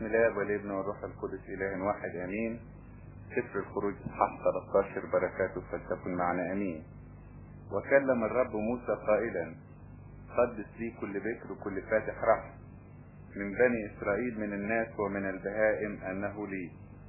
بسم الله والابن والروح القدس اله واحد امين سفر الخروج اصحاح 13 بركاته فلتكن معنا امين وكلم الرب موسى قائلا قدس لي كل بكر وكل فاتح رحم من بني اسرائيل من الناس ومن البهائم انه لي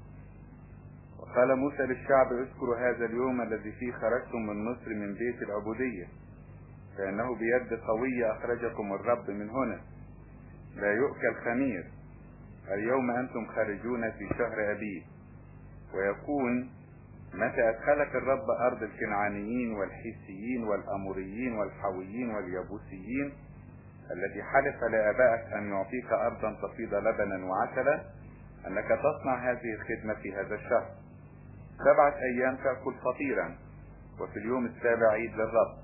وقال موسى للشعب اذكروا هذا اليوم الذي فيه خرجتم من مصر من بيت العبودية فانه بيد قوية اخرجكم الرب من هنا لا يؤكل خمير اليوم أنتم خارجون في شهر أبيب ويكون متى أدخلك الرب أرض الكنعانيين والحيسيين والأموريين والحويين واليبوسيين التي حلف لآبائك أن يعطيك أرضا تفيض لبنا وعسلا أنك تصنع هذه الخدمة في هذا الشهر سبعة أيام تأكل فطيرا وفي اليوم السابع عيد للرب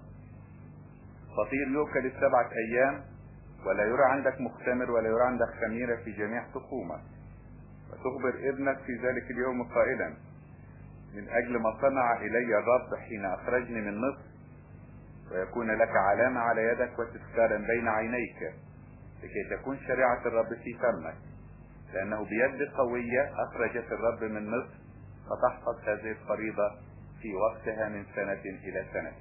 فطير يؤكل السبعة أيام ولا يرى عندك مختمر ولا يرى عندك خميرة في جميع تخومك وتخبر ابنك في ذلك اليوم قائلا من أجل ما صنع إلي الرب حين أخرجني من مصر ويكون لك علامة على يدك وتذكارا بين عينيك لكي تكون شريعة الرب في فمك لأنه بيد قوية أخرجت الرب من مصر فتحفظ هذه الفريضة في وقتها من سنة إلى سنة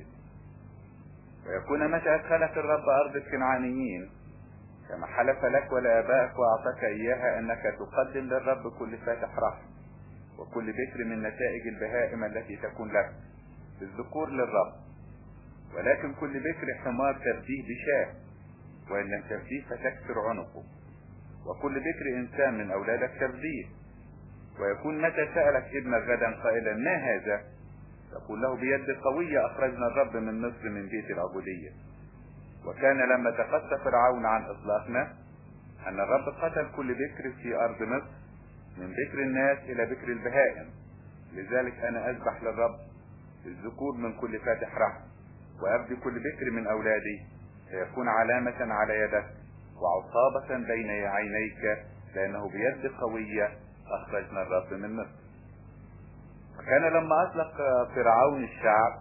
ويكون متى أدخلك الرب أرض الكنعانيين كما حلف لك ولآبائك وأعطاك إياها أنك تقدم للرب كل فاتح رحم وكل بكر من نتائج البهائم التي تكون لك الذكور للرب ولكن كل بكر حمار تفديه بشاه وإن لم تفديه فتكسر عنقه وكل بكر إنسان من أولادك تفديه ويكون متى سألك ابنك غدا قائلا ما هذا تقول له بيد قوية أخرجنا الرب من مصر من بيت العبودية وكان لما تقصى فرعون عن إطلاقنا أن الرب قتل كل بكر في أرض مصر من بكر الناس إلى بكر البهائم لذلك أنا أذبح للرب الذكور من كل فاتح رحم وأبدي كل بكر من أولادي فيكون علامة على يدك وعصابة بين عينيك لأنه بيد قوية أخرجنا الرب من مصر وكان لما أطلق فرعون الشعب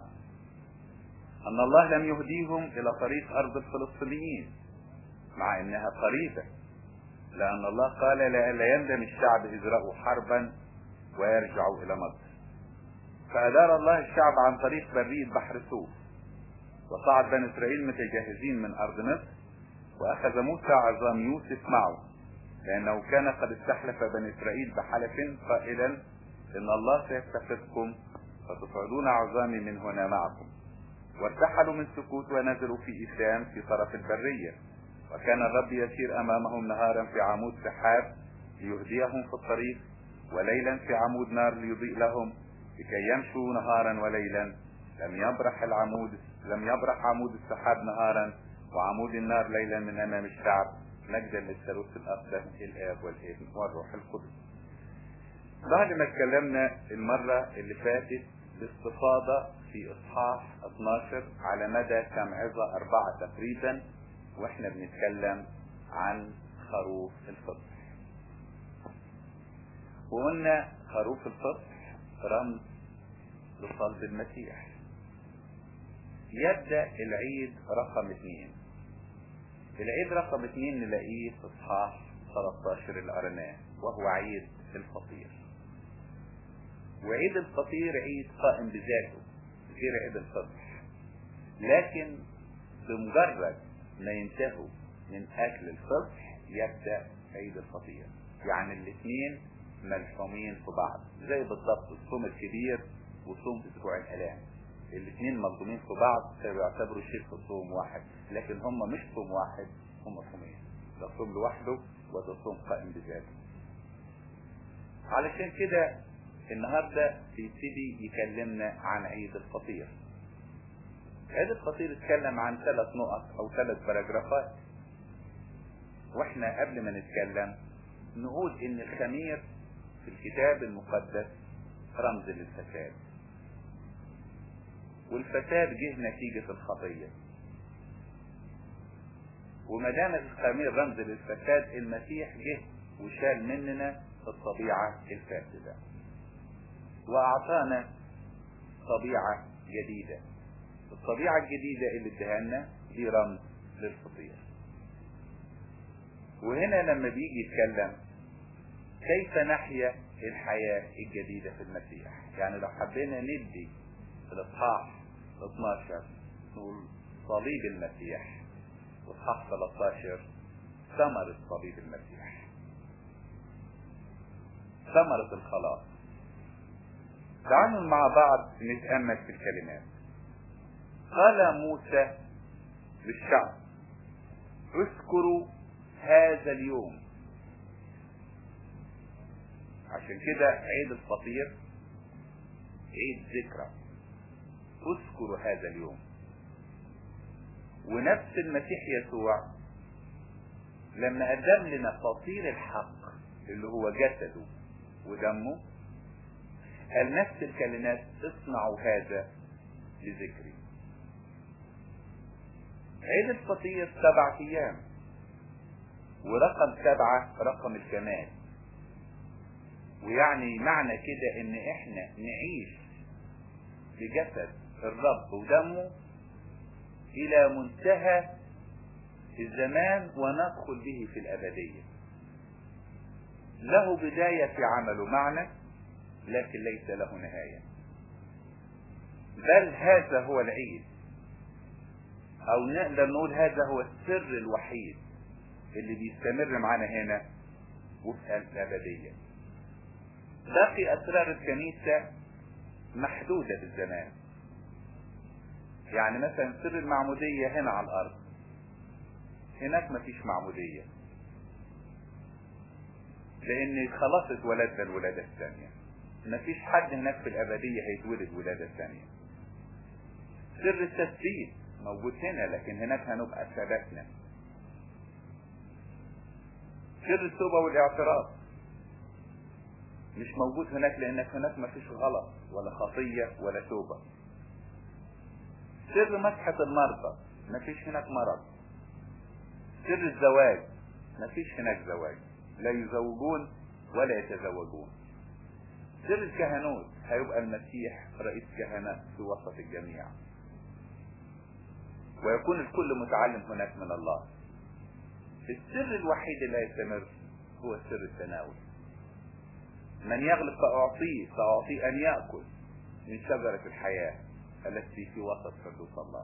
أن الله لم يهديهم إلى طريق أرض الفلسطينيين مع أنها قريبة لأن الله قال لا يندم الشعب إذ رأوا حربا ويرجعوا إلى مصر فأدار الله الشعب عن طريق برية بحر سوف وصعد بني إسرائيل متجهزين من أرض مصر وأخذ موسى عظام يوسف معه لأنه كان قد استحلف بني إسرائيل بحلف قائلا إن الله سيستخدمكم فتصعدون عظامي من هنا معكم وارتحلوا من سكوت ونزلوا في إسام في طرف البرية وكان الرب يسير أمامهم نهارا في عمود سحاب ليهديهم في الطريق وليلا في عمود نار ليضيء لهم لكي يمشوا نهارا وليلا لم يبرح العمود لم يبرح عمود السحاب نهارا وعمود النار ليلا من أمام الشعب مجدا للثالوث الأقدس الآب والابن والروح القدس بعد ما اتكلمنا المرة اللي فاتت باستفاضة في اصحاح 12 على مدى كم عظة اربعة تقريبا واحنا بنتكلم عن خروف الفصح وقلنا خروف الفصح رمز لصلب المسيح يبدأ العيد رقم اثنين العيد رقم اثنين نلاقيه في اصحاح 13 اللي قرناه وهو عيد الفطير وعيد الفطير عيد قائم بذاته غير عيد الفطر لكن بمجرد ما ينتهوا من اكل الفطر يبدا عيد الفطير يعني الاثنين ملحومين في بعض زي بالضبط الصوم الكبير وصوم اسبوع الالام الاثنين ملضومين في بعض فبيعتبروا شبه صوم واحد لكن هم مش صوم واحد هم صومين ده صوم لوحده وده صوم قائم بذاته علشان كده النهاردة بيبتدي يكلمنا عن عيد الفطير عيد الفطير اتكلم عن ثلاث نقط او ثلاث باراجرافات واحنا قبل ما نتكلم نقول ان الخمير في الكتاب المقدس رمز للفساد والفساد جه نتيجة الخطية وما دام الخمير رمز للفساد المسيح جه وشال مننا الطبيعة الفاسدة واعطانا طبيعة جديدة الطبيعة الجديدة اللي اداها لنا دي رمز للفطير وهنا لما بيجي يتكلم كيف نحيا الحياة الجديدة في المسيح يعني لو حبينا ندي الاصحاح 12 نقول صليب المسيح واصحاح 13 ثمرة صليب المسيح ثمرة الخلاص تعالوا مع بعض نتأمل في الكلمات قال موسى للشعب اذكروا هذا اليوم عشان كده عيد الفطير عيد ذكرى اذكروا هذا اليوم ونفس المسيح يسوع لما قدم لنا فطير الحق اللي هو جسده ودمه قال نفس الكلمات اصنعوا هذا لذكري عيد الفطير سبعة ايام ورقم سبعة رقم الكمال ويعني معنى كده ان احنا نعيش بجسد الرب ودمه الى منتهى الزمان وندخل به في الابدية له بداية في عمله معنا لكن ليس له نهاية بل هذا هو العيد او نقدر نقول هذا هو السر الوحيد اللي بيستمر معانا هنا وفي الابدية باقي اسرار الكنيسة محدودة بالزمان يعني مثلا سر المعمودية هنا على الارض هناك مفيش معمودية لان خلاص اتولدنا الولادة الثانية مفيش حد هناك في الابدية هيتولد ولادة ثانية سر التثبيت موجود هنا لكن هناك هنبقى ثبتنا سر التوبة والاعتراف مش موجود هناك لانك هناك مفيش غلط ولا خطية ولا توبة سر مسحة المرضى مفيش هناك مرض سر الزواج مفيش هناك زواج لا يزوجون ولا يتزوجون سر الكهنوت هيبقى المسيح رئيس كهنة في وسط الجميع ويكون الكل متعلم هناك من الله السر الوحيد اللي هيستمر هو سر التناول من يغلب فأعطيه فأعطيه أن يأكل من شجرة الحياة التي في وسط فردوس الله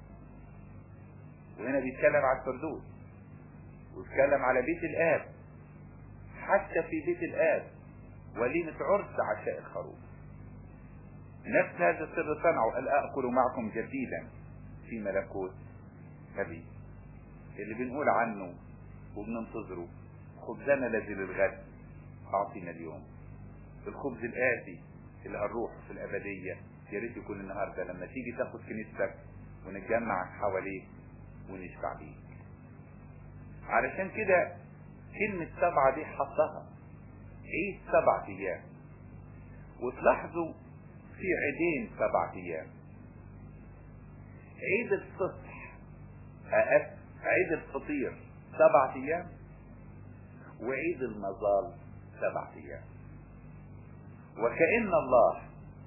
وهنا بيتكلم على الفردوس ويتكلم على بيت الآب حتى في بيت الآب وليمة عرس عشاء الخروف نفس هذا السر صنعوا قال أأكل معكم جديدا في ملكوت أبي اللي بنقول عنه وبننتظره خبزنا الذي للغد أعطينا اليوم الخبز الآتي اللي هنروح في الأبدية يا ريت يكون النهارده لما تيجي تاخد كنيستك ونتجمع حواليه ونشبع بيه. علشان كده كلمة سبعة دي حطها عيد سبعة أيام وتلاحظوا في عيدين سبعة أيام عيد الفصح أأس عيد الفطير سبعة أيام وعيد المظال سبعة أيام وكأن الله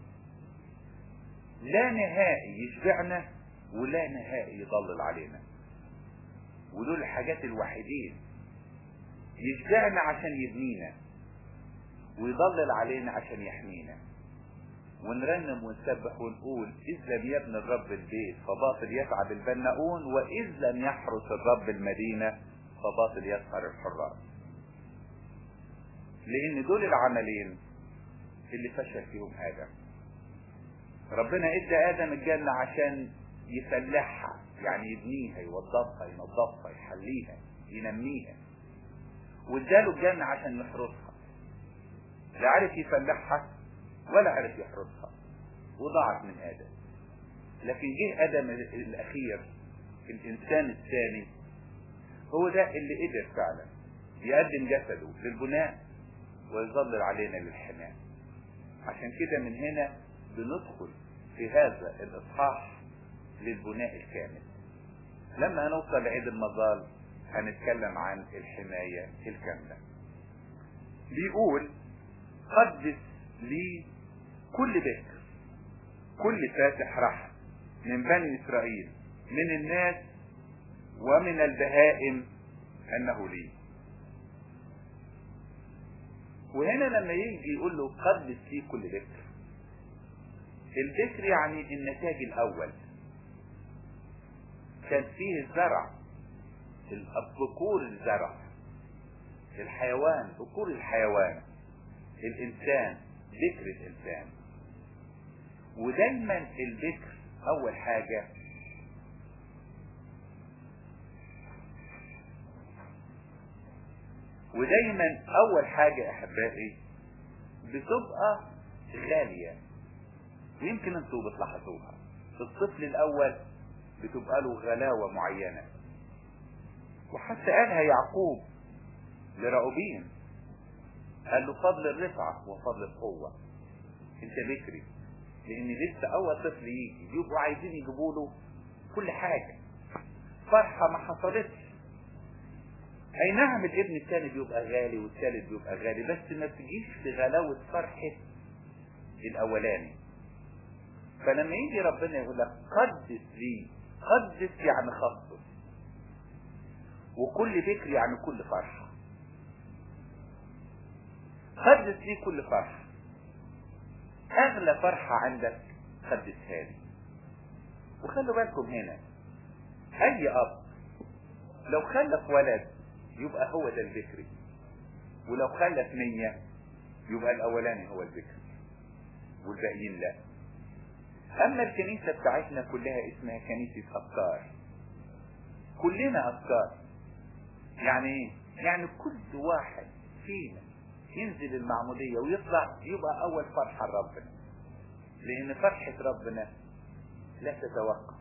لا نهائي يشبعنا ولا نهائي يضلل علينا ودول الحاجات الوحيدين يشبعنا عشان يبنينا ويضلل علينا عشان يحمينا ونرنم ونسبح ونقول إذ لم يبني الرب البيت فباطل يتعب البناؤون وإذ لم يحرس الرب المدينة فباطل يسهر الحراس لأن دول العملين اللي فشل فيهم آدم ربنا ادى ادم الجنة عشان يفلحها يعني يبنيها يوظفها ينظفها يحليها ينميها واداله الجنة عشان يحرسها لا عرف يفلحها ولا عرف يحرسها وضاعت من ادم لكن جه ادم الاخير الانسان الثاني هو ده اللي قدر فعلا يقدم جسده للبناء ويظلل علينا للحماية عشان كده من هنا بندخل في هذا الاصحاح للبناء الكامل لما نوصل لعيد المظال هنتكلم عن الحماية الكاملة بيقول قدس لي كل بكر كل فاتح رحم من بني اسرائيل من الناس ومن البهائم انه لي وهنا لما يجي يقول له قدس لي كل ذكر الذكر يعني النتاج الاول كان فيه الزرع الذكور الزرع الحيوان ذكور الحيوان الانسان ذكر الانسان ودايما الذكر اول حاجة ودايما اول حاجة احبائي بتبقى غالية ويمكن انتوا بتلاحظوها الطفل الاول بتبقى له غلاوة معينة وحتى قالها يعقوب لرأوبين قال له فضل الرفعة وفضل القوة انت بكري لان لسه اول طفل يجي بيبقوا عايزين يجيبوا له كل حاجة فرحة ما حصلتش اي نعم الابن الثاني بيبقى غالي والثالث بيبقى غالي بس ما تجيش في غلاوة فرحة الاولاني فلما يجي ربنا يقول لك قدس لي قدس يعني خصص وكل ذكر يعني كل فرحة قدس لي كل فرحة اغلى فرحة عندك قدسها لي وخلوا بالكم هنا اي اب لو خلف ولد يبقى هو ده الذكري ولو خلف نية يبقى الاولاني هو الذكري والباقيين لا اما الكنيسة بتاعتنا كلها اسمها كنيسة افكار كلنا افكار يعني ايه يعني كل واحد فينا ينزل المعمودية ويطلع يبقى اول فرحة لربنا لان فرحة ربنا لا تتوقف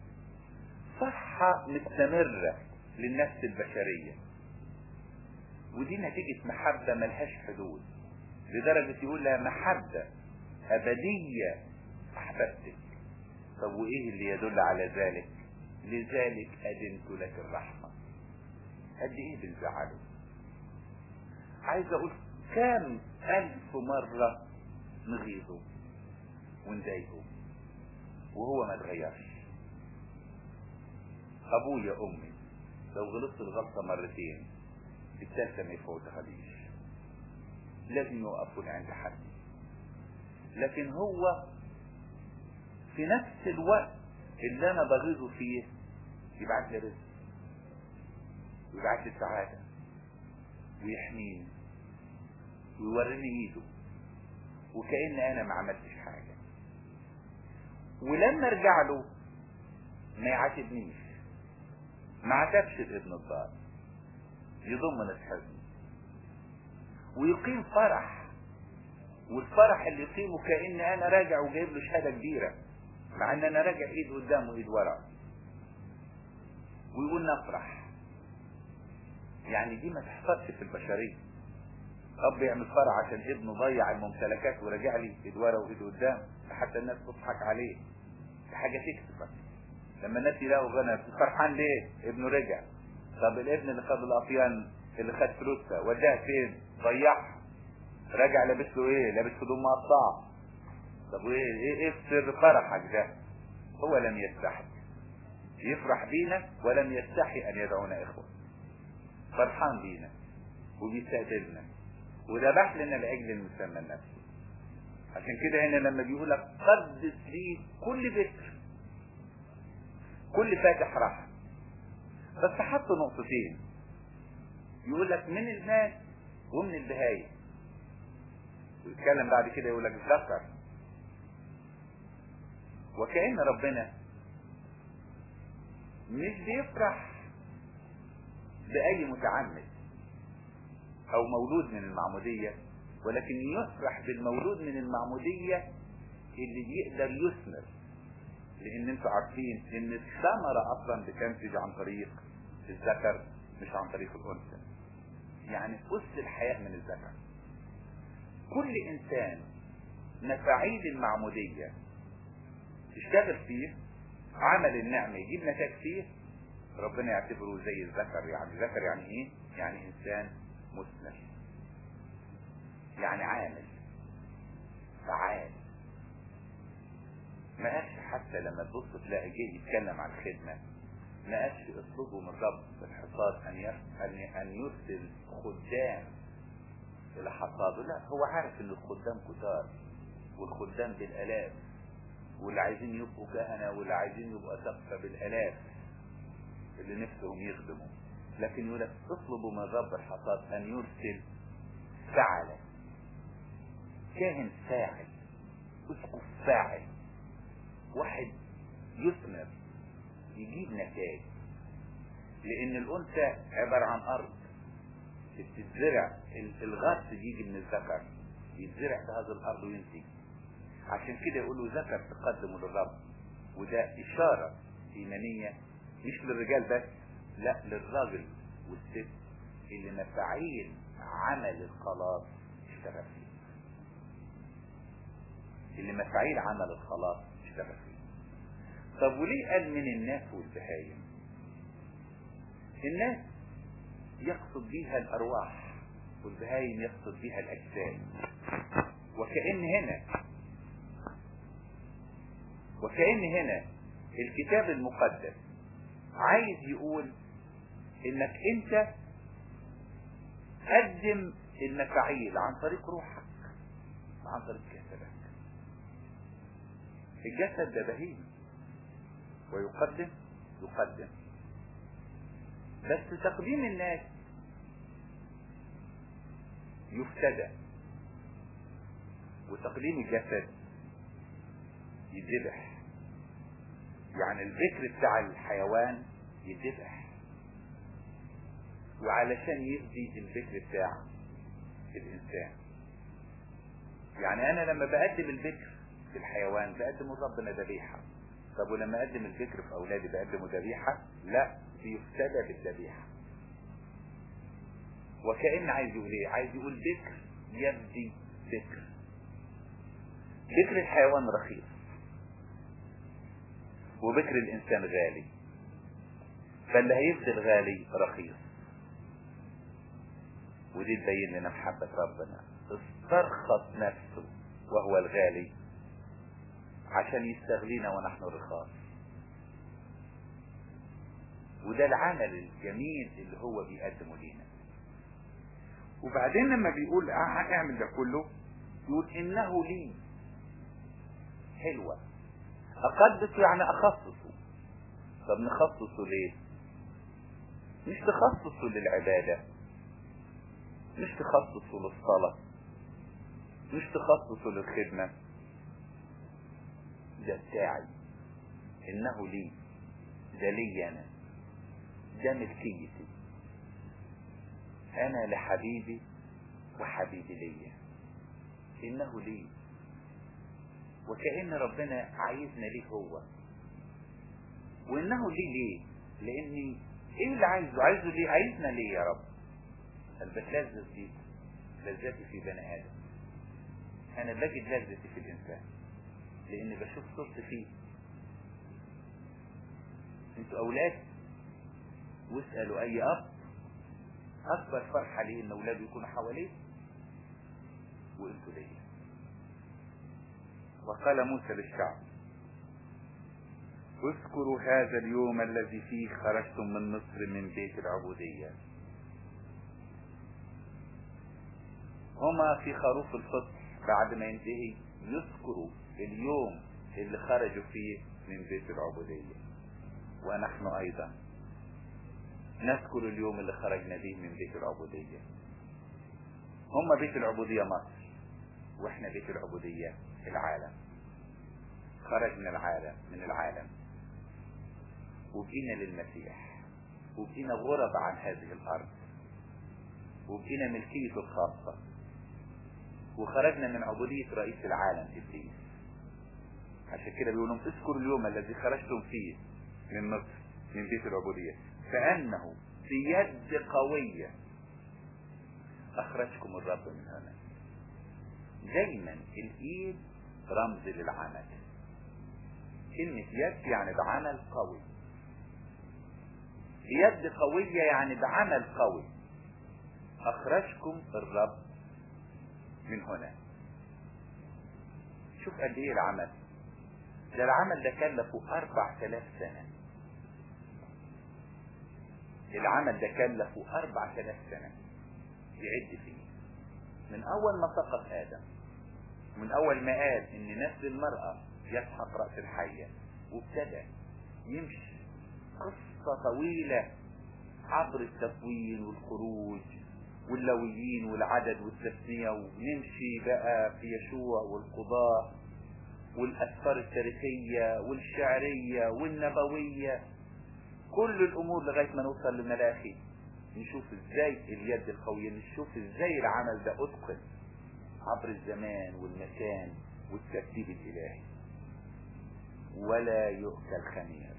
فرحة مستمرة للنفس البشرية ودي نتيجة محبة ملهاش حدود لدرجة يقول لها محبة أبدية أحببتك طب وإيه اللي يدل على ذلك لذلك أدنت لك الرحمة قد إيه بنزعله عايز أقول كام ألف مرة نغيظه ونضايقه وهو ما اتغيرش أبويا أمي لو غلطت الغلطة مرتين الثالثة ما يفوتها ليش لازم يوقفون عند حد لكن هو في نفس الوقت اللي انا بغيظه فيه يبعت لي رزق ويبعت لي سعادة ويحميني ويوريني ايده وكأن انا ما عملتش حاجة ولما ارجع له ما يعاتبنيش ما عاتبش الابن الضال يضمن الحزن ويقيم فرح والفرح اللي يقيمه كأن انا راجع وجايب له شهادة كبيرة مع ان انا راجع ايد قدام وايد ورا ويقول نفرح يعني دي ما تحصلش في البشرية اب يعمل فرح عشان ابنه ضيع الممتلكات ورجع لي ايد ورا وايد قدام حتى الناس تضحك عليه دي حاجة تكسفك لما الناس يلاقوا غنى فرحان ليه ابنه رجع طب الابن اللي خد الافيان اللي خد فلوسها وداها فين ضيعها راجع لابس له ايه لابس هدوم مقطعه طب وايه ايه ايه سر فرحك ده هو لم يستحي يفرح بينا ولم يستحي ان يدعونا اخوه فرحان بينا وبيستقبلنا وذبح لنا العجل المسمى نفسه عشان كده هنا لما بيقول لك قدس لي كل ذكر كل فاتح رحم بس حط نقطتين يقول لك من الناس ومن البهايم ويتكلم بعد كده يقول لك ذكر وكأن ربنا مش بيفرح بأي متعمد أو مولود من المعمودية ولكن يفرح بالمولود من المعمودية اللي بيقدر يثمر لأن انتوا عارفين إن الثمرة أصلا بتنتج عن طريق الذكر مش عن طريق الأنثى يعني أس الحياة من الذكر كل إنسان مفاعيل المعمودية تشتغل فيه عمل النعمة يجيب نتاج فيه ربنا يعتبره زي الذكر يعني ذكر يعني ايه يعني انسان مثمر يعني عامل فعال ما قالش حتى لما تبص تلاقي جه يتكلم عن الخدمة ما قالش اطلبوا من رب الحصاد ان ان ان يرسل خدام الى حصاده لا هو عارف ان الخدام كتار والخدام بالالاف واللي عايزين يبقوا كهنة واللي عايزين يبقوا سقفة بالالاف اللي نفسهم يخدموا لكن يقول لك اطلبوا من رب الحصاد ان يرسل فعلا كاهن فاعل اسقف فاعل واحد يثمر يجيب نتائج لان الانثى عبارة عن ارض بتتزرع الغرس بيجي من الذكر يتزرع في هذه الارض وينتج عشان كده يقولوا ذكر تقدموا للرب وده اشارة ايمانية مش للرجال بس لا للراجل والست اللي مفاعيل عمل الخلاص اشتغل فيه اللي مفاعيل عمل الخلاص اشتغل فيه طب وليه قال من الناس والبهايم الناس يقصد بها الارواح والبهايم يقصد بها الاجساد وكأن هنا وكأن هنا الكتاب المقدس عايز يقول انك انت قدم المفاعيل عن طريق روحك عن طريق جسدك الجسد ده بهيم ويقدم يقدم بس تقديم الناس يفتدى وتقديم الجسد يذبح يعني الذكر بتاع الحيوان يذبح وعلشان يفدي الذكر بتاع الانسان يعني انا لما بقدم الذكر في الحيوان بقدم ربنا ذبيحه طب ولما اقدم الذكر في اولادي بقدمه ذبيحه لا بيفتدى بالذبيحه وكأن عايز يقول ايه عايز يقول ذكر يفدي ذكر ذكر الحيوان رخيص وذكر الانسان غالي فاللي هيفدي الغالي رخيص ودي تبين لنا محبة ربنا استرخص نفسه وهو الغالي عشان يستغلينا ونحن رخاص وده العمل الجميل اللي هو بيقدمه لينا وبعدين لما بيقول اعمل ده كله يقول انه لي حلوة اقدسه يعني اخصصه طب نخصصه ليه مش تخصصه للعبادة مش تخصصه للصلاة مش تخصصه للخدمة ده بتاعي انه لي ده لي انا ده ملكيتي انا لحبيبي وحبيبي ليا انه لي وكأن ربنا عايزنا ليه هو وانه ليه ليه لاني ايه اللي عايزه عايزه ليه عايزنا ليه يا رب قال بتلذذ بيه لذتي في بني ادم انا بجد لذتي في الانسان لاني بشوف صورتي فيه انتوا اولاد واسألوا اي اب اكبر فرحة ليه ان اولاده يكونوا حواليه وانتوا ليه وقال موسى للشعب اذكروا هذا اليوم الذي فيه خرجتم من مصر من بيت العبودية هما في خروف الفطر بعد ما ينتهي يذكروا اليوم اللي خرجوا فيه من بيت العبودية ونحن ايضا نذكر اليوم اللي خرجنا به من بيت العبودية هما بيت العبودية مصر واحنا بيت العبودية العالم خرجنا العالم من العالم وبقينا للمسيح وبقينا غرب عن هذه الارض وبقينا ملكيته الخاصة وخرجنا من عبودية رئيس العالم ابليس عشان كده بيقولوا اذكروا اليوم الذي خرجتم فيه من مصر من بيت العبودية كأنه بيد قوية اخرجكم الرب من هنا دايما الايد رمز للعمل كلمة يد يعني بعمل قوي بيد قوية يعني بعمل قوي اخرجكم الرب من هنا شوف قد ايه العمل ده العمل ده كلفه اربع تلاف سنة العمل ده كلفه اربع تلاف سنة يعد فيه من اول ما سقط ادم من اول ما قال ان نسل المرأة يسحق رأس الحية وابتدى يمشي قصة طويلة عبر التكوين والخروج واللويين والعدد والتثنية ونمشي بقى في يشوع والقضاء والأسفار التاريخية والشعرية والنبوية كل الأمور لغاية ما نوصل لملاخي نشوف ازاي اليد القوية نشوف ازاي العمل ده اتقن عبر الزمان والمكان والترتيب الإلهي ولا يؤكل خمير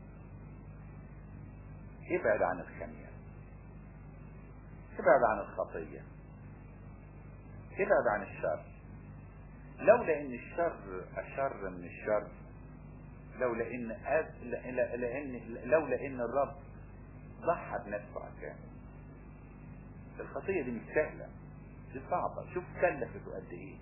ابعد عن الخمير ابعد عن الخطية ابعد عن الشر لولا ان الشر اشر من الشر لولا ان أز... لان لولا ان الرب ضحى بنفسه عشانه الخطية دي مش سهلة دي صعبة شوف كلفته قد ايه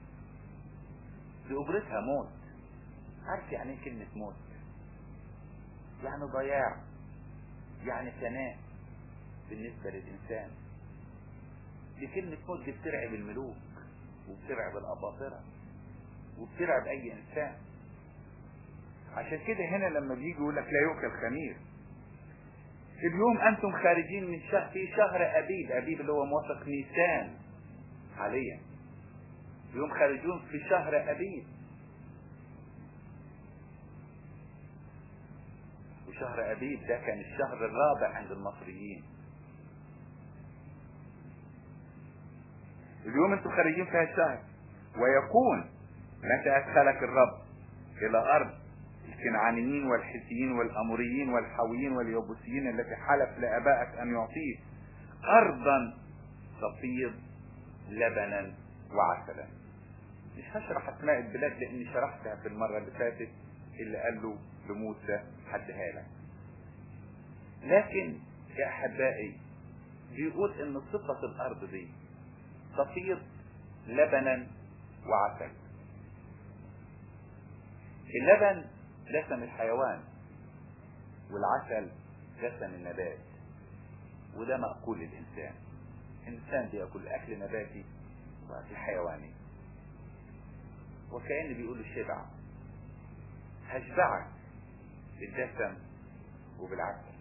دي اجرتها موت عارف يعني ايه كلمة موت يعني ضياع يعني فناء بالنسبة للإنسان دي كلمة موت دي بترعب الملوك وبترعب الأباطرة وبترعب أي إنسان عشان كده هنا لما بيجي يقول لك لا يؤكل خمير اليوم أنتم خارجين من شهر في شهر أبيب أبيب اللي هو موافق نيسان حاليا اليوم خارجون في شهر أبيب وشهر أبيب ده كان الشهر الرابع عند المصريين اليوم انتم خارجين في الشهر ويكون متى أدخلك الرب إلى أرض الكنعانيين والحسيين والأموريين والحويين واليبوسيين التي حلف لآبائك أن يعطيه أرضا تفيض لبنا وعسلا مش هشرح أسماء البلاد لأني شرحتها في المرة اللي فاتت اللي قال له لموسى حدها لك لكن يا أحبائي بيقول إن صفة الأرض دي تفيض لبنا وعسل اللبن دسم الحيوان والعسل دسم النبات وده مأكول الإنسان الإنسان بيأكل أكل نباتي وأكل حيواني وكأن بيقول الشبع هشبعك بالدسم وبالعسل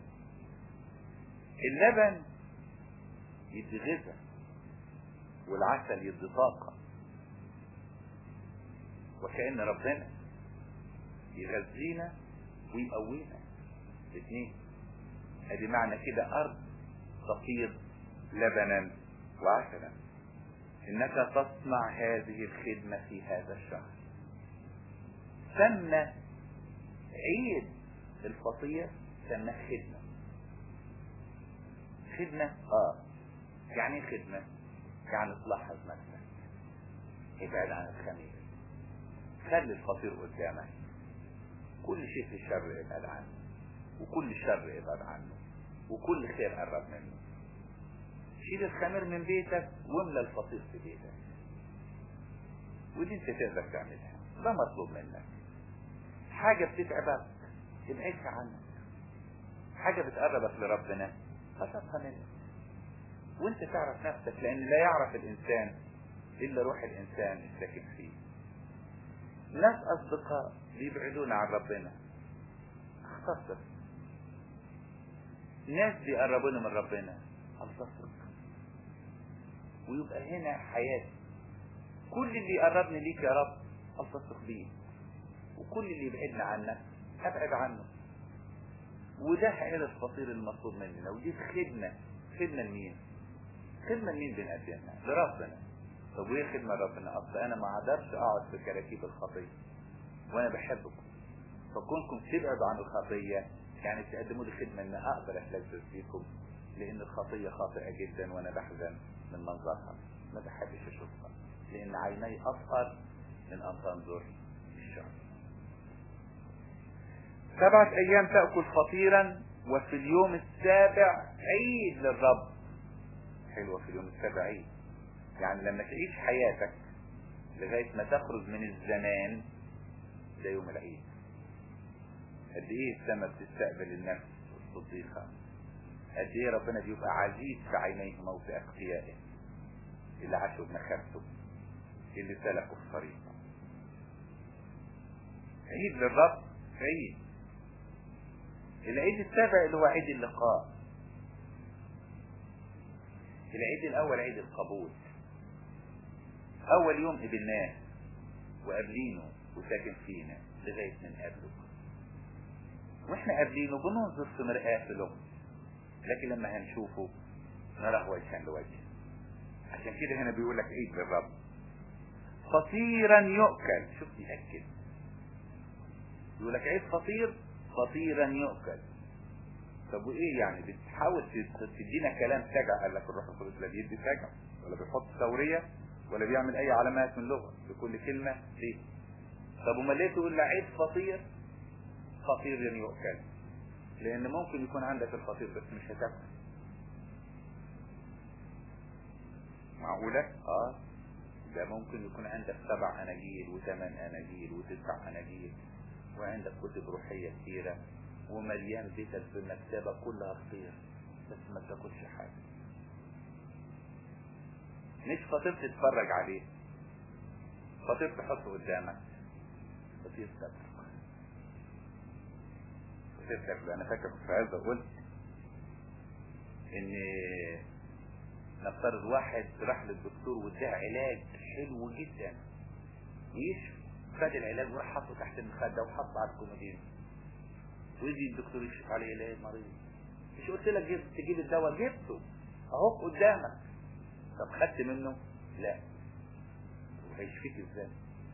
اللبن يدي غذاء والعسل يدي طاقة وكأن ربنا يغذينا ويقوينا الاثنين ادي معنى كده ارض تفيض لبنا وعسلا انك تصنع هذه الخدمة في هذا الشهر سمى عيد الفطير سماه خدمة خدمة اه يعني ايه خدمة يعني تلاحظ نفسك ابعد عن الخمير خلي الفطير قدامك كل شيء في الشر ابعد عنه وكل شر ابعد عنه وكل خير قرب منه شيل الخمير من بيتك واملى الفطير في بيتك ودي انت تقدر تعملها ده مطلوب منك حاجة بتتعبك ابعدها عنك حاجة بتقربك لربنا خطفها منك وانت تعرف نفسك لان لا يعرف الانسان الا روح الانسان الساكن فيه ناس اصدقاء بيبعدونا عن ربنا اختصر ناس بيقربونا من ربنا التصق ويبقى هنا حياتي كل اللي يقربني ليك يا رب التصق بيه وكل اللي يبعدنا عنك ابعد عنه وده حقيقة الفطير المطلوب مننا ودي خدمة خدمة لمين خدمة لمين بنقدمها لربنا طب وايه خدمة ربنا اصل انا ما اقدرش اقعد في كراكيب الخطية وانا بحبكم فكونكم تبعدوا عن الخطية يعني تقدموا لي خدمة ان اقدر اتلذذ فيكم لان الخطية خاطئة جدا وانا بحزن من منظرها ما بحبش اشوفها لان عيني اصغر من ان تنظر الشر سبعة ايام تأكل فطيرا وفي اليوم السابع عيد للرب حلوة في اليوم السابع عيد يعني لما تعيش حياتك لغاية ما تخرج من الزمان ده يوم العيد قد ايه السماء بتستقبل النفس الصديقة قد ايه ربنا بيبقى عزيز في عينيه موت اخفيائه اللي عاشوا بمخافته اللي سلكوا في طريقه عيد للرب عيد العيد السابع اللي هو عيد اللقاء العيد الاول عيد القبول اول يوم قبلناه وقابلينه وساكن فينا لغاية من قبله واحنا قابلينه بننظر في مرآة له لكن لما هنشوفه نراه وجها لوجه عشان كده هنا بيقول لك عيد للرب فطيرا يؤكل شوف بيأكد يقول لك عيد فطير فطيرا يؤكل طب وايه يعني بتحاول تدينا كلام سجع قال لك الروح القدس لا بيدي سجع ولا بيحط ثوريه ولا بيعمل اي علامات من لغه لكل كلمه ليه طب امال ليه تقول عيد فطير فطير يعني يؤكل لان ممكن يكون عندك الفطير بس مش هتاكل معقوله اه ده ممكن يكون عندك سبع اناجيل وثمان اناجيل وتسع اناجيل وعندك كتب روحيه كثيره ومليان بيتك في المكتبه كلها فطير بس ما تاكلش حاجه مش فطير تتفرج عليه فطير تحطه قدامك فطير تاكله فطير تاكله انا فاكر في عزة قلت ان نفترض واحد راح للدكتور واداه علاج حلو جدا ويشفي خد العلاج وراح حطه تحت المخده وحطه على الكومودين ويجي الدكتور يكشف عليه يلاقي المريض مش قلت لك جيب تجيب الدواء جبته اهو قدامك طب خدت منه لا وهيشفيك ازاي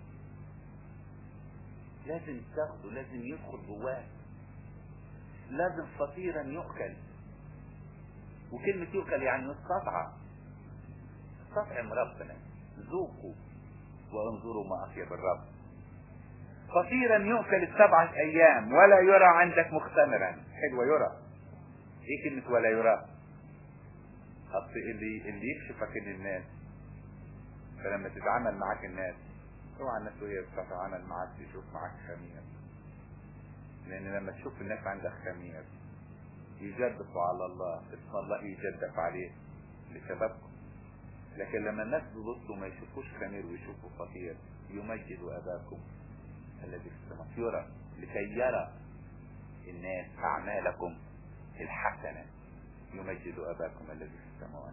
لازم تاخده لازم يدخل جواك لازم فطيرا يؤكل وكلمة يؤكل يعني يستطعم استطعم ربنا ذوقوا وانظروا ما اطيب الرب فطيرا يؤكل السبعة ايام ولا يرى عندك مختمرا حلوة يرى ايه كلمة ولا يرى اصل اللي اللي يكشفك للناس فلما تتعامل معاك الناس اوعى الناس وهي بتتعامل معاك تشوف معاك خمير لان لما تشوف الناس عندك خمير يجدفوا على الله اسم الله يجدف عليه لسببكم لكن لما الناس بيبصوا ما يشوفوش خمير ويشوفوا فقير يمجدوا اباكم الذي في السماء يرى لكي يرى الناس اعمالكم الحسنه يمجد اباكم الذي في السماوات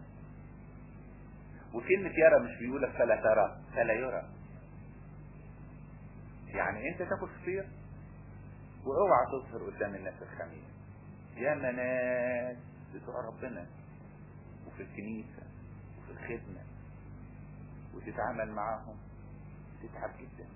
وكلمة يرى مش بيقولك فلا ترى فلا يرى يعني انت تاكل فطير واوعى تظهر قدام الناس الخميس يا ناس بتوع ربنا وفي الكنيسة وفي الخدمة وتتعامل معاهم تتعب جدا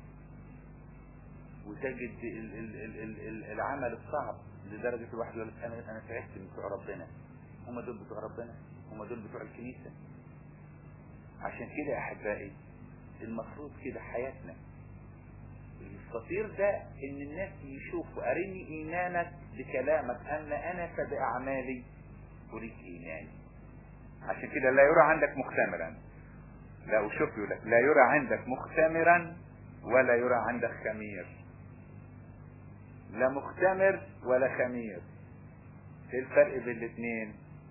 وتجد ال ال ال ال ال العمل الصعب لدرجة الواحد يقول لك انا انا تعبت من بتوع ربنا هم دول بتوع ربنا هم دول بتوع الكنيسة عشان كده يا احبائي المفروض كده حياتنا الفطير ده ان الناس يشوفوا ارني ايمانك بكلامك ان انا فباعمالي اريد ايماني عشان كده لا يرى عندك مختمرا لا وشوف يقول لك لا يرى عندك مختمرا ولا يرى عندك خمير لا مختمر ولا خمير ايه الفرق بين الاثنين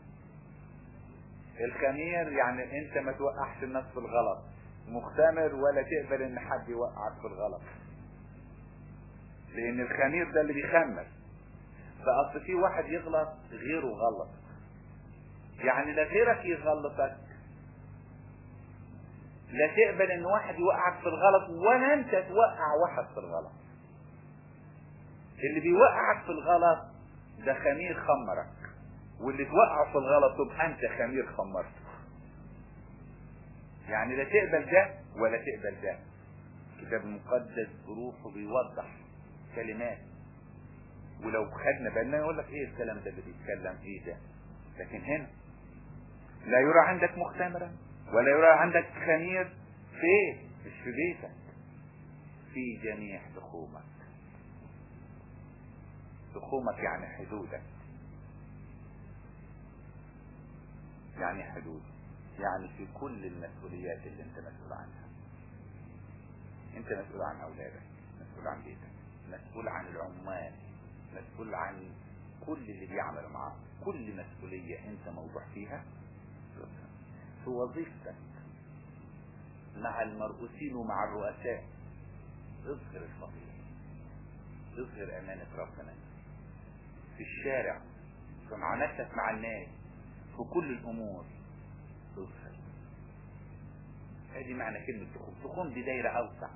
الخمير يعني انت ما توقعش الناس في الغلط مختمر ولا تقبل ان حد يوقعك في الغلط لان الخمير ده اللي بيخمر فاصل في واحد يغلط غيره غلط يعني لا غيرك يغلطك لا تقبل ان واحد يوقعك في الغلط ولا انت توقع واحد في الغلط اللي بيوقعك في الغلط ده خمير خمرك واللي توقعه في الغلط تبقى انت خمير خمرته يعني لا تقبل ده ولا تقبل ده الكتاب المقدس بروحه بيوضح كلمات ولو خدنا بالنا يقول لك ايه الكلام ده اللي بيتكلم ايه ده لكن هنا لا يرى عندك مختمرا ولا يرى عندك خمير في ايه مش في بيتك في جميع تخومك تخومك يعني حدودك يعني حدود يعني في كل المسؤوليات اللي انت مسؤول عنها انت مسؤول عن اولادك مسؤول عن بيتك مسؤول عن العمال مسؤول عن كل اللي بيعملوا معاك كل مسؤولية انت موضوع فيها في وظيفتك مع المرؤوسين ومع الرؤساء اظهر الفضيلة اظهر امانة ربنا في الشارع في معاملتك مع الناس في كل الامور اظهر هذه معنى كلمة تخوم تخوم دي دايرة اوسع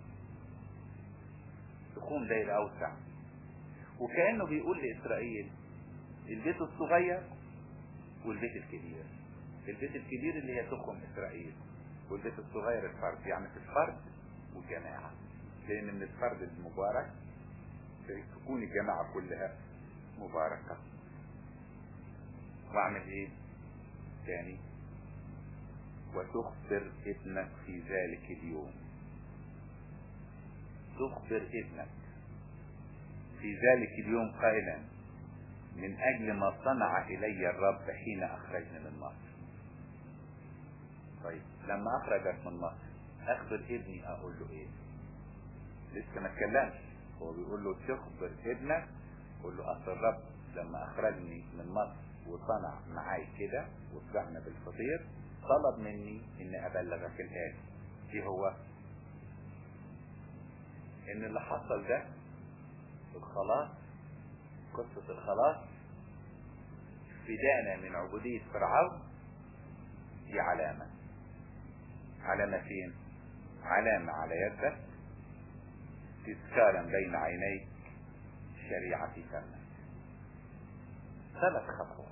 تخوم دايرة اوسع وكأنه بيقول لإسرائيل البيت الصغير والبيت الكبير البيت الكبير اللي هي تخم إسرائيل والبيت الصغير الفرد يعني في الفرد والجماعة لأن من الفرد المبارك تكون الجماعة كلها مباركة واعمل ايه تاني وتخبر ابنك في ذلك اليوم تخبر ابنك في ذلك اليوم قائلا من اجل ما صنع الي الرب حين اخرجني من مصر طيب لما اخرجك من مصر اخبر ابني اقول له ايه لسه ما اتكلمش هو بيقول له تخبر ابنك قول له اصل الرب لما اخرجني من مصر وصنع معاي كده وطلعنا بالفطير طلب مني اني ابلغك الاتي ايه هو ان اللي حصل ده الخلاص قصة الخلاص فدانا من عبودية فرعون دي علامة علامة فين علامة على يدك تذكارا بين عينيك شريعة في فمك ثلاث خطوات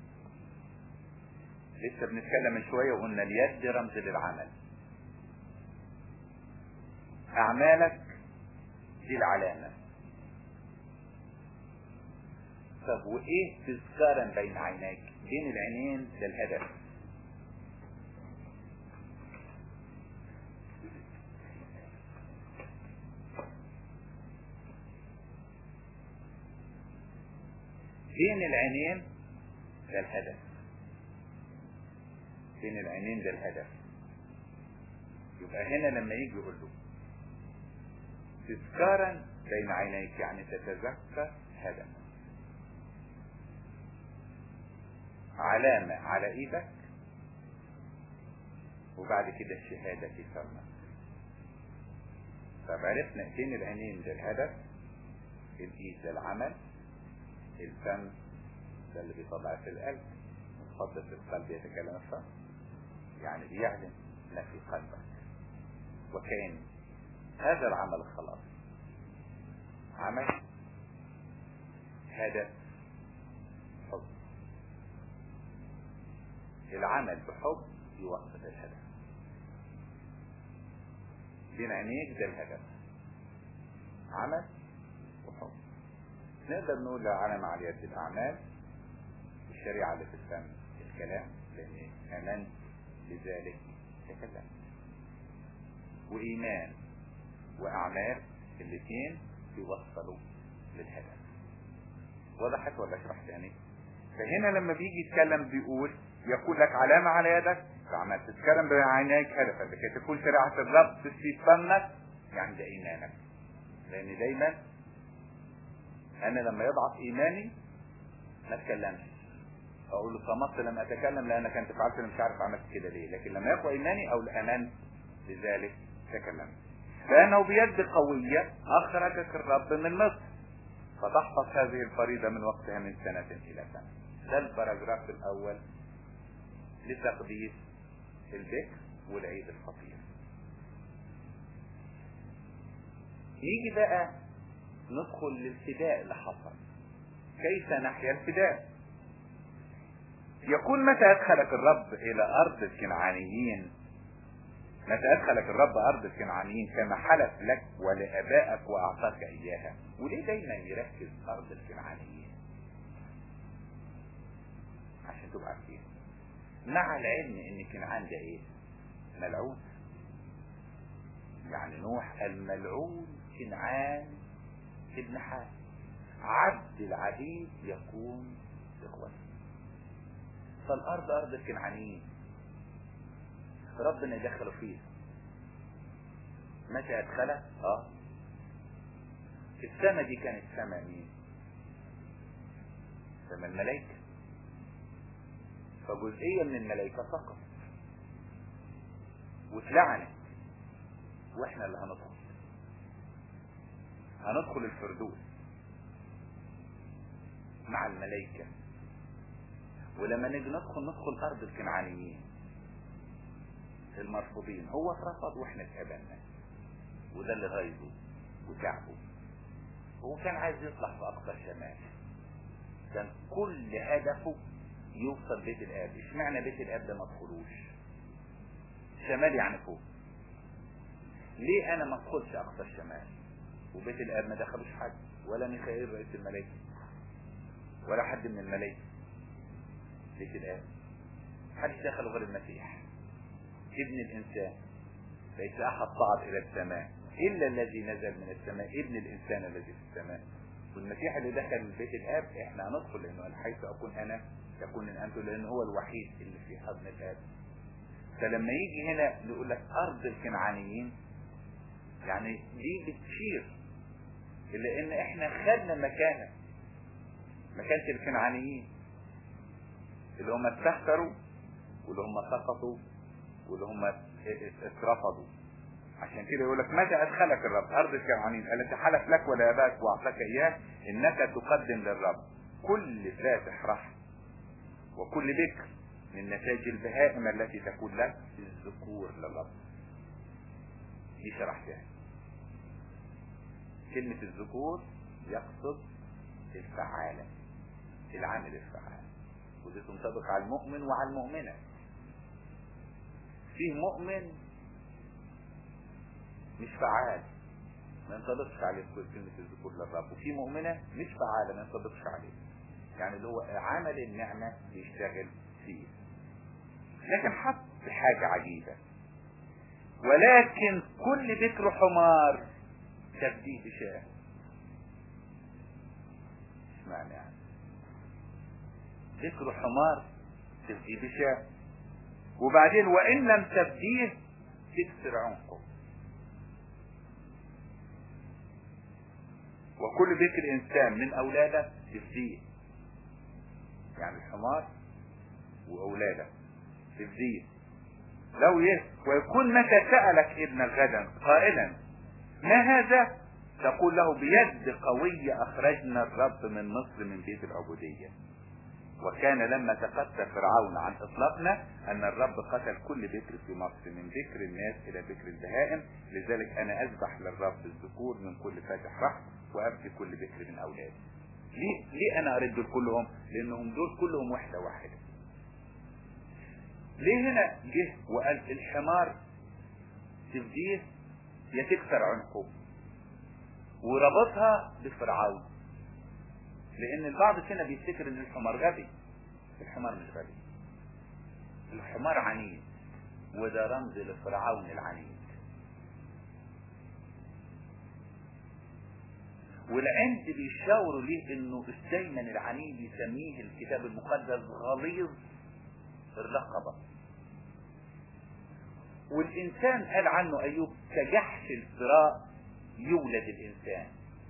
لسه بنتكلم من شوية وقلنا اليد رمز للعمل أعمالك دي العلامة طب وإيه تذكارا بين عينيك بين العينين ده الهدف بين العينين ده الهدف بين العينين ده الهدف يبقى هنا لما يجي يقول له تذكارا بين عينيك يعني تتذكر هدف علامة على ايدك وبعد كده الشهادة في فمك طب عرفنا بين العينين ده الهدف الايد ده العمل الفم ده اللي بيطلع في القلب اتفضل في القلب يتكلم الفم يعني بيعلن ما في قلبك وكأن هذا العمل خلاص عمل هدف حب العمل بحب يوصل الهدف بين عينيك ده الهدف عمل وحب نقدر نقول علامة على يد الأعمال الشريعة اللي في الفم الكلام لأن آمنت بذلك تكلم وإيمان وأعمال الاثنين يوصلوا للهدف وضحت ولا اشرح تاني فهنا لما بيجي يتكلم بيقول يقول لك علامة على يدك فعمال تتكلم بعينيك هدفا لكي تكون شريعة الرب في فمك يعني ده إيمانك لأن دايما انا لما يضعف ايماني ما اتكلمش اقول له صمت لم اتكلم لانك انت فعلت انا مش عارف عملت كده ليه لكن لما يقوى ايماني او امنت بذلك تكلمت لانه بيد قوية اخرجك الرب من مصر فتحفظ هذه الفريضة من وقتها من سنة الى سنة ده الباراجراف الاول لتقديس البكر والعيد الفطير يجي بقى ندخل للفداء اللي حصل كيف نحيا الفداء يقول متى ادخلك الرب الى ارض الكنعانيين متى ادخلك الرب ارض الكنعانيين كما حلف لك ولابائك واعطاك اياها وليه دايما يركز ارض الكنعانيين عشان تبقى عارفين مع العلم ان كنعان ده ايه ملعون يعني نوح الملعون كنعان ابن حال عبد العبيد يكون اخوته فالارض ارض الكنعانيين ربنا يدخله فيها متى ادخله اه السماء دي كانت سماء مين سماء الملائكة فجزئية من الملائكة سقط واتلعنت واحنا اللي هندخل هندخل الفردوس مع الملائكة ولما نيجي ندخل ندخل ارض الكنعانيين المرفوضين هو اترفض واحنا اتقبلنا وده اللي غيظه وتعبه هو كان عايز يطلع في اقصى الشمال كان كل هدفه يوصل بيت الاب اشمعنى بيت الاب ده ما ادخلوش شمال يعني فوق ليه انا ما ادخلش اقصى الشمال وبيت الاب ما دخلوش حد ولا ميخائيل رئيس الملائكه ولا حد من الملائكه بيت الاب محدش دخله غير المسيح ابن الانسان ليس احد صعد الى السماء الا الذي نزل من السماء ابن الانسان الذي في السماء والمسيح اللي دخل بيت الاب احنا هندخل لانه قال حيث اكون انا يكون انتم لان هو الوحيد اللي في حضن الاب فلما يجي هنا نقول لك ارض الكنعانيين يعني دي بتشير الى ان احنا خدنا مكانه مكانة الكنعانيين اللي هم استهتروا واللي هم سقطوا واللي هم اترفضوا عشان كده يقول لك متى ادخلك الرب ارض الكنعانيين التي حلف لك ولاباك واعطاك اياه انك تقدم للرب كل فاتح رحم وكل بكر من نتاج البهائم التي تكون لك الذكور للرب دي شرحتها كلمة الذكور يقصد الفعالة العامل الفعال ودي تنطبق على المؤمن وعلى المؤمنة فيه مؤمن مش فعال ما ينطبقش عليه كلمة الذكور للرب وفي مؤمنة مش فعالة ما ينطبقش عليه يعني اللي هو عمل النعمة بيشتغل فيه لكن حط حاجة عجيبة ولكن كل بكر حمار تبديه بشاه معنى يعني ذكر حمار تبديه بشاه وبعدين وان لم تبديه تكسر عنقه وكل ذكر انسان من اولاده تفديه يعني الحمار واولاده تفديه لو يه ويكون متى سألك ابن غدا قائلا ما هذا تقول له بيد قوية أخرجنا الرب من مصر من بيت العبودية وكان لما تقتل فرعون عن إطلاقنا أن الرب قتل كل بكر في مصر من بكر الناس إلى بكر البهائم لذلك أنا أذبح للرب الذكور من كل فاتح رحم وأبكي كل بكر من أولادي ليه, ليه أنا أرد كلهم لأنهم دول كلهم واحدة واحدة ليه هنا جه وقال الحمار تفديه يا تكسر عنقه وربطها بفرعون لان البعض فينا بيفتكر ان الحمار غبي الحمار مش غبي الحمار عنيد وده رمز لفرعون العنيد والعند بيشاوروا ليه انه دايما العنيد يسميه الكتاب المقدس غليظ الرقبة والإنسان قال عنه أيوب كجحش الفراء يولد الإنسان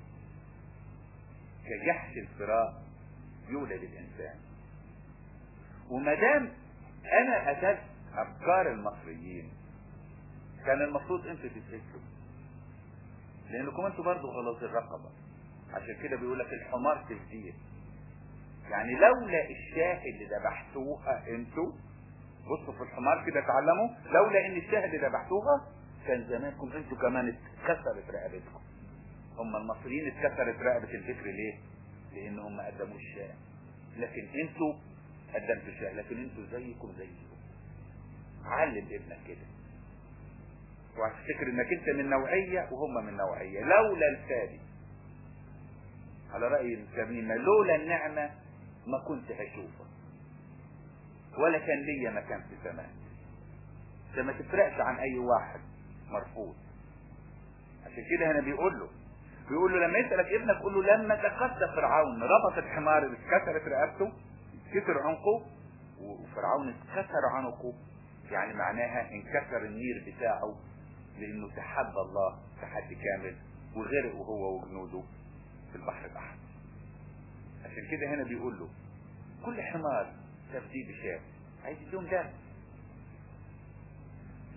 كجحش الفراء يولد الإنسان ومدام أنا أتت أفكار المصريين كان المفروض أنتوا تتفكروا لأنكم أنتوا برضه غلط الرقبة عشان كده بيقول لك الحمار تفديه يعني لولا الشاه اللي ذبحتوها انتوا بصوا في الحمار كده اتعلموا لولا ان الشاه اللي ذبحتوها كان زمانكم انتوا كمان اتكسرت رقبتكم هم المصريين اتكسرت رقبة الذكر ليه لان هم قدموا الشاه لكن انتوا قدمتوا الشاه لكن انتوا زيكم زيكم علم ابنك كده وهتفتكر انك انت من نوعية وهم من نوعية لولا الفادي على رأي الترنيمة لولا النعمة ما كنت هشوفه ولا كان ليا مكان في السماء ده ما تفرقش عن اي واحد مرفوض عشان كده هنا بيقول له بيقول له لما يسألك ابنك قول له لما تقدى فرعون ربط الحمار اللي اتكسرت رقبته كسر عنقه وفرعون اتكسر عنقه يعني معناها انكسر النير بتاعه لانه تحدى الله تحدي كامل وغرق وهو وجنوده في البحر الاحمر عشان كده هنا بيقول له كل حمار تفديه بشاب عايز يديهم دم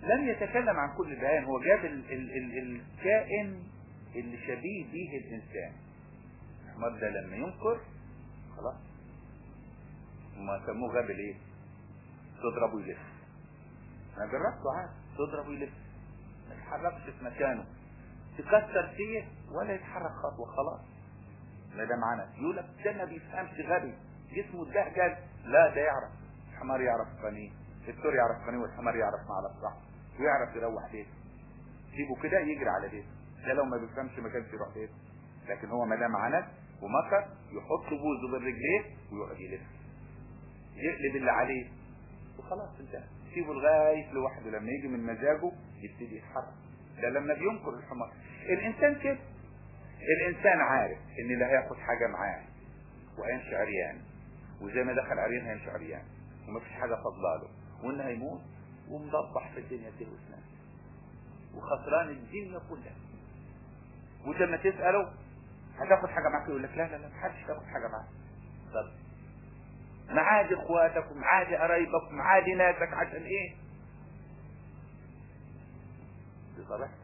لم يتكلم عن كل البهائم هو جاب ال ال ال الكائن اللي شبيه به الانسان الحمار ده لما ينكر خلاص ما سموه غاب الايه تضربه يلف انا جربته عادي تضربه يلف ما يتحركش في مكانه تكسر فيه ولا يتحرك خطوه خلاص لا ده معانا يقول لك ده ما بيفهمش غبي جسمه اتدهجل لا ده يعرف الحمار يعرف قنيه الدكتور يعرف قنيه والحمار يعرف على الصح ويعرف يروح بيته سيبه كده يجري على بيته ده لو ما بيفهمش ما كانش يروح بيته لكن هو ما دام عند ومكر يحط بوزه بين رجليه ويقعد يلف يقلب اللي عليه وخلاص انتهى سيبه لغايه لوحده لما يجي من مزاجه يبتدي يتحرك ده لما بينكر الحمار الانسان كده الانسان عارف ان اللي هياخد حاجه معاه وهيمشي عريان وزي ما دخل عريان هيمشي عريان ومفيش حاجه فاضله له وان هيموت ومضبح في الدنيا دي واسنان وخسران الدنيا كلها ولما تساله هتاخد حاجه معاك يقول لك لا لا لا محدش تاخد حاجه معاك طب معاد اخواتك ومعاد قرايبك ومعاد ناسك عشان ايه دي طبيعته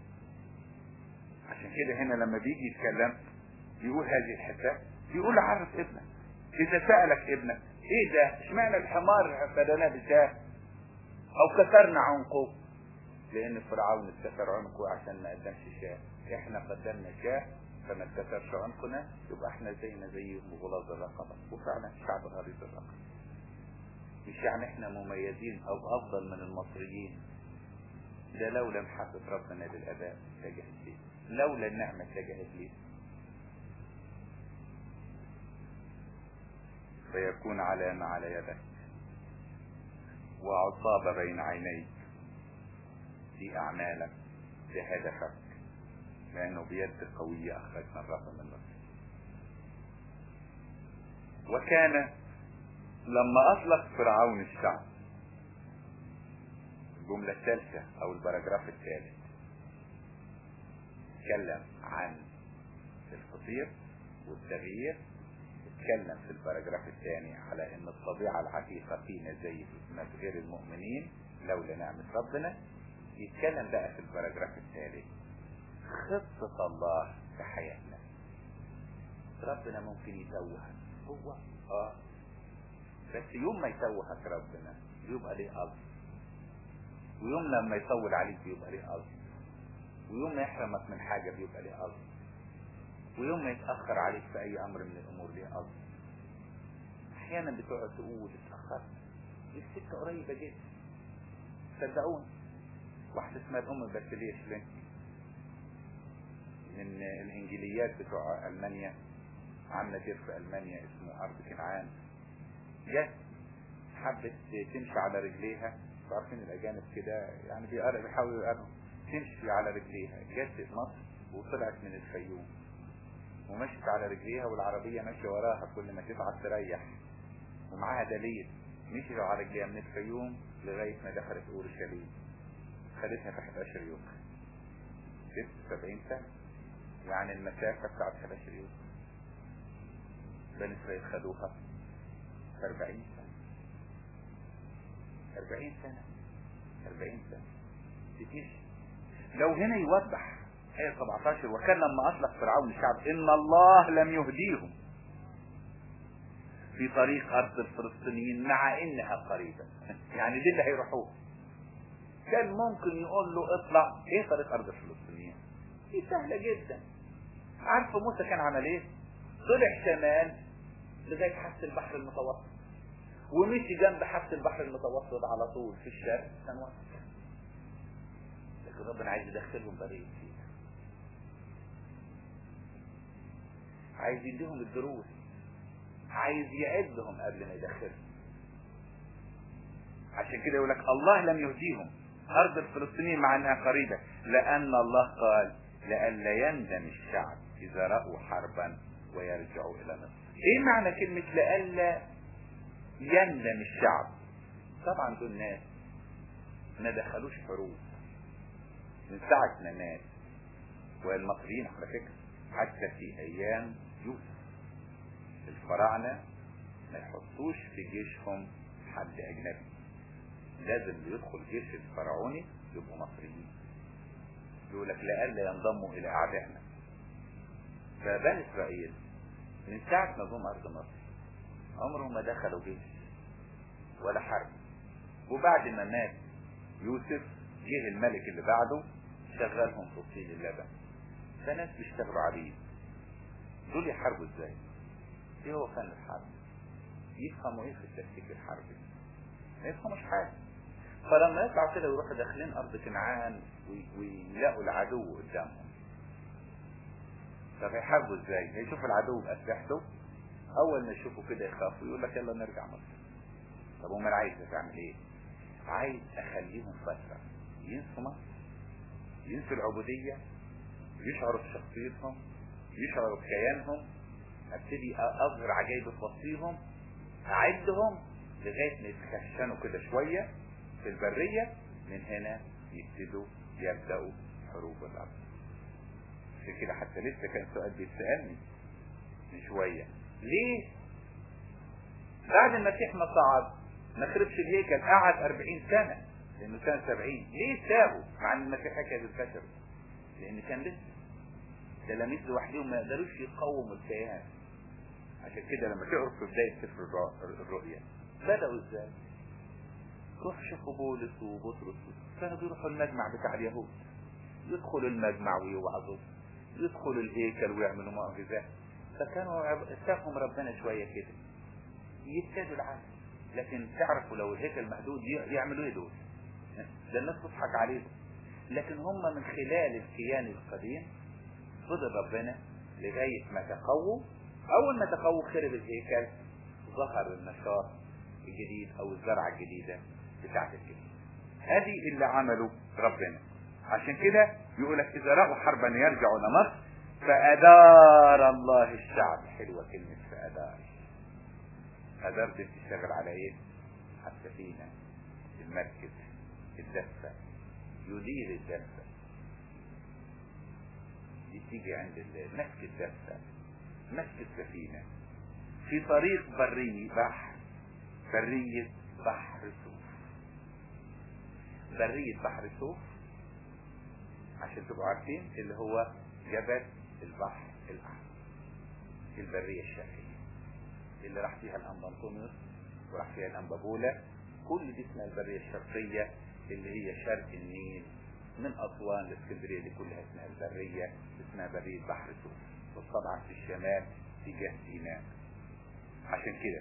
عشان كده هنا لما بيجي يتكلم بيقول هذه الحساب بيقول عرف ابنك اذا سألك ابنك ايه ده اشمعنى الحمار بدناه بشاه او كسرنا عنقه لان فرعون اتكسر عنقه عشان ما قدمش شاه احنا قدمنا شاه فما اتكسرش عنقنا يبقى احنا زينا زيهم بغلاظ الرقبة وفعلا شعب غليظ الرقبة مش يعني احنا مميزين او افضل من المصريين ده لولا محبة ربنا للاباء لجهت ليه لولا النعمة لجهت ليه فيكون علامة على يدك وعصابة بين عينيك في أعمالك في هدفك لأنه بيد قوية أخرجنا الرب من مصر وكان لما أطلق فرعون الشعب الجملة الثالثة أو البراجراف الثالث اتكلم عن الفطير والتغيير اتكلم في البراجراف الثاني على ان الطبيعة العتيقة فينا زي ناس غير المؤمنين لولا نعمة ربنا يتكلم بقى في البراجراف الثالث خطة الله في حياتنا ربنا ممكن يتوهك هو اه بس يوم ما يتوهك ربنا يبقى ليه قصد ويوم لما يطول عليك بيبقى ليه قصد ويوم ما يحرمك من حاجة بيبقى ليه قصد ويوم ما يتأخر عليك في أي أمر من الأمور ليه قصد أحيانا بتقعد تقول اتأخرت السكة قريبة جدا صدقوني واحدة اسمها الأم باسيليا شلين من الإنجيليات بتوع ألمانيا عاملة دير في ألمانيا اسمه أرض كنعان جت حبت تمشي على رجليها عارفين الأجانب كده يعني بيحاولوا يقربوا تمشي على رجليها جت مصر وطلعت من الفيوم ومشت على رجليها والعربية ماشية وراها كل ما تتعب تريح ومعاها دليل مشي على رجليها من الفيوم لغاية ما دخلت اورشليم خدتها في 11 يوم 70 سنة يعني المسافة بتاعت 11 يوم بني اسرائيل خدوها في 40 سنة 40 سنة 40 سنة بتمشي لو هنا يوضح آية 17 وكان لما أطلق فرعون الشعب إن الله لم يهديهم في طريق أرض الفلسطينيين مع إنها قريبة يعني دي اللي هيروحوه كان ممكن يقول له اطلع ايه طريق أرض الفلسطينيين دي سهلة جدا عارف موسى كان عمل ايه طلع شمال لغاية حافة البحر المتوسط ومشي جنب حافة البحر المتوسط على طول في الشرق كان وقت لكن ربنا عايز يدخلهم بريء فيه عايز يديهم الدروس عايز يعدهم قبل ما يدخلهم عشان كده يقول لك الله لم يهديهم ارض الفلسطينيين مع انها قريبة لان الله قال لئلا يندم الشعب اذا رأوا حربا ويرجعوا الى مصر ايه معنى كلمة لئلا يندم الشعب طبعا دول ناس ما دخلوش حروب من ساعة ما مات والمصريين على فكرة حتى في ايام يوسف الفراعنة ما يحطوش في جيشهم حد اجنبي لازم اللي يدخل جيش الفرعوني يبقوا مصريين يقول لك لألا ينضموا إلى أعدائنا فبني إسرائيل من ساعة ما جم أرض مصر عمرهم ما دخلوا جيش ولا حرب وبعد ما مات يوسف جه الملك اللي بعده شغلهم في طين اللبن فناس بيشتغلوا عبيد دول يحاربوا ازاي؟ ايه هو فن الحرب؟ يفهموا ايه في التكتيك الحربي؟ ما يفهموش حاجه فلما يطلعوا كده ويروحوا داخلين ارض كنعان ويلاقوا العدو قدامهم طب هيحاربوا ازاي؟ هيشوفوا العدو باسلحته اول ما يشوفوا كده يخافوا يقول لك يلا نرجع مصر طب امال عايز تعمل ايه؟ عايز اخليهم فتره ينسوا مصر ينسوا العبوديه يشعروا بشخصيتهم يشعروا بكيانهم ابتدي اظهر عجائب في وسطيهم اعدهم لغايه ما يتخشنوا كده شويه في البريه من هنا يبتدوا يبداوا حروب الارض عشان كده حتى لسه كان سؤال بيتسالني من شويه ليه بعد المسيح ما صعد ما خربش الهيكل قعد 40 سنه لانه كان 70 ليه سابه مع ان المسيح كان البشر لان كان لسه تلاميذ لوحدهم ما يقدروش يقاوموا الكيان عشان كده لما تقروا في بداية سفر الرؤيا بدأوا ازاي؟ روح شوفوا بولس وبطرس كانوا بيروحوا المجمع بتاع اليهود يدخلوا المجمع ويوعظوا يدخلوا الهيكل ويعملوا معجزات فكانوا سابهم ربنا شوية كده يبتدوا العالم لكن تعرفوا لو الهيكل مهدود يعملوا ايه دول؟ ده الناس تضحك عليهم لكن هم من خلال الكيان القديم فضل ربنا لغاية ما تقووا أول ما تقووا خرب الهيكل ظهر النشاط الجديد أو الزرعة الجديدة بتاعت الجديد هذه اللي عمله ربنا عشان كده يقول لك إذا رأوا حربا يرجعوا لمصر فأدار الله الشعب حلوة كلمة فأدار أدار دي بتشتغل على إيه؟ على السفينة المركب الدفة يدير الدفة دي تيجي عند مسك الدفة مسك السفينة في طريق بري بحر برية بحر سوف برية بحر سوف عشان تبقوا عارفين اللي هو جبل البحر الأحمر البرية الشرقية اللي راح فيها الأنبا أنطونيوس وراح فيها الأنبا بولا كل دي اسمها البرية الشرقية اللي هي شرق النيل من أسوان لاسكندرية دي كلها اسمها البرية اسمها برية بحر سوف وطبعا في الشمال تجاه سيناء عشان كده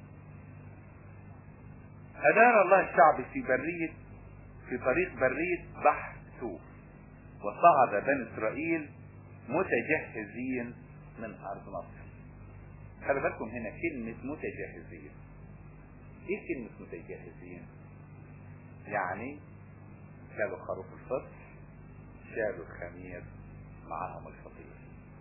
أدار الله الشعب في برية في طريق برية بحر سوف وصعد بني إسرائيل متجهزين من أرض مصر خلي بالكم هنا كلمة متجهزين ايه كلمة متجهزين يعني شالوا خروف الفصل شالوا الخمير معاهم الفطير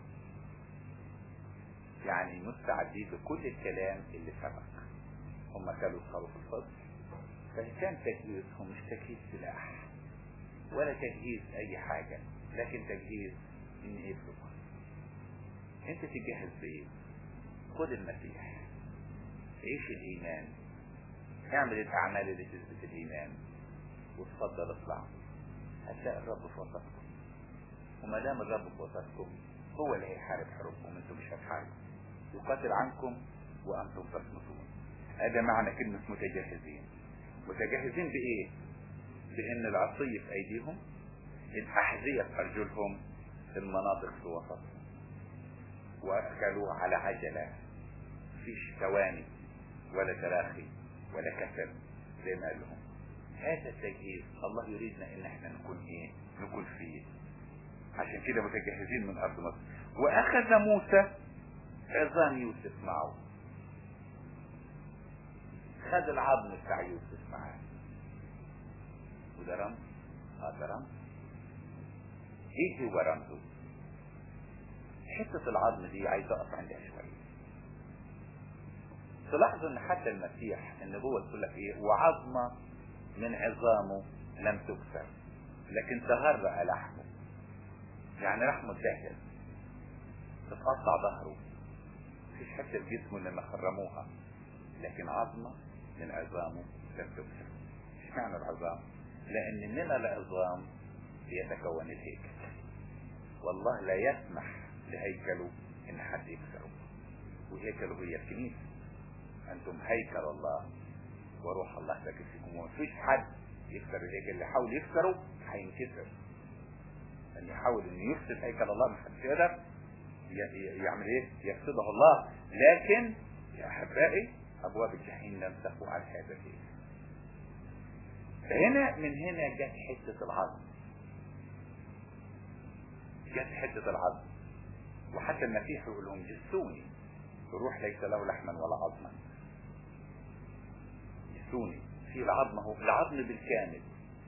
يعني مستعدين لكل الكلام اللي سبق هم كانوا خروف الفصل فكان تجهيزهم مش تجهيز سلاح ولا تجهيز اي حاجة لكن تجهيز ان ايه فلوس انت تجهز بايه خد المسيح عيش الايمان اعمل الاعمال اللي تثبت الايمان وتفضل اطلع هتلاقي الرب في وسطكم وما دام الرب في وسطكم هو اللي هيحارب حروبكم انتم مش هتحاربوا يقاتل عنكم وانتم تصمتون هذا معنى كلمة متجهزين متجهزين بايه بان العصي في ايديهم الاحذية في ارجلهم المناطق في وسطهم واكلوا على عجلة فيش ثواني ولا تراخي ولا كسل زي ما قال لهم هذا التجهيز الله يريدنا ان احنا نكون ايه نكون فيه عشان كده متجهزين من ارض مصر واخذ موسى عظام يوسف معه خد العظم بتاع يوسف معاه وده رمز اه ده رمز ايه هو رمزه حتة العظم دي عايز اقف عندها شوية تلاحظوا ان حتى المسيح النبوة تقول لك ايه وعظمة من عظامه لم تكسر لكن تهرأ لحمه يعني لحمه اتدهن تتقطع ظهره مفيش حتة في جسمه لما خرموها لكن عظمة من عظامه لم تكسر اشمعنى العظام لان من العظام يتكون الهيكل والله لا يسمح لهيكله ان حد يكسره وهيكله هي الكنيسة انتم هيكل الله وروح الله ساكن فيكم ومفيش حد يكسر الهيكل اللي يحاول يكسره هينكسر ان يحاول ان يفسد هيكل الله محدش يقدر يعمل ايه يفسده الله لكن يا احبائي ابواب الجحيم لم تقوى على هذا الهيكل فهنا من هنا جت حتة العظم جت حتة العظم وحتى المسيح يقول لهم جسوني الروح ليس له لحما ولا عظما جسوني في العظم هو العظم بالكامل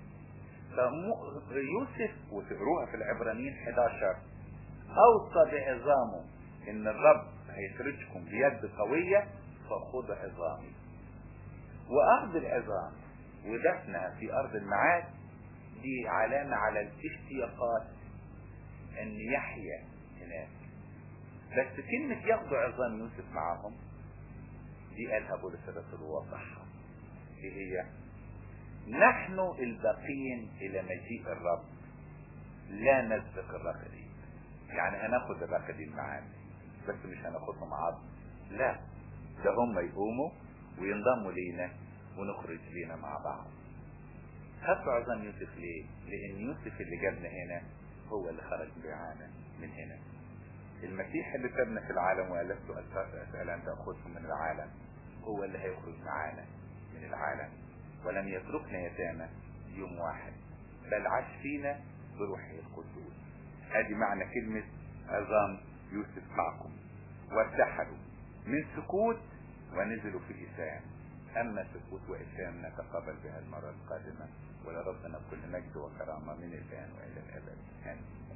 فيوسف وتقروها في العبرانيين 11 اوصى بعظامه ان الرب هيخرجكم بيد قوية فخذ عظامي وارض العظام ودفنها في ارض المعاد دي علامة على الاشتياقات ان يحيا هناك بس كلمة ياخدوا عظام يوسف معاهم دي قالها بولس الرسول ووضحها ايه هي نحن الباقين الى مجيء الرب لا نسبق الراقدين يعني هناخد الراقدين معانا بس مش هناخدهم عظم لا ده هم يقوموا وينضموا لينا ونخرج لينا مع بعض خدوا عظام يوسف ليه لان يوسف اللي جابنا هنا هو اللي خرج معانا من هنا المسيح اللي سابنا في العالم ولست اسال ان تاخذكم من العالم هو اللي هيخرج معانا من العالم ولم يتركنا يتامى يوم واحد بل عاش فينا بروحه القدوس ادي معنى كلمة عظام يوسف معكم وارتحلوا من سكوت ونزلوا في إسام أما سكوت وإسام نتقابل بها المرة القادمة ولربنا كل مجد وكرامة من الآن وإلى الأبد آمين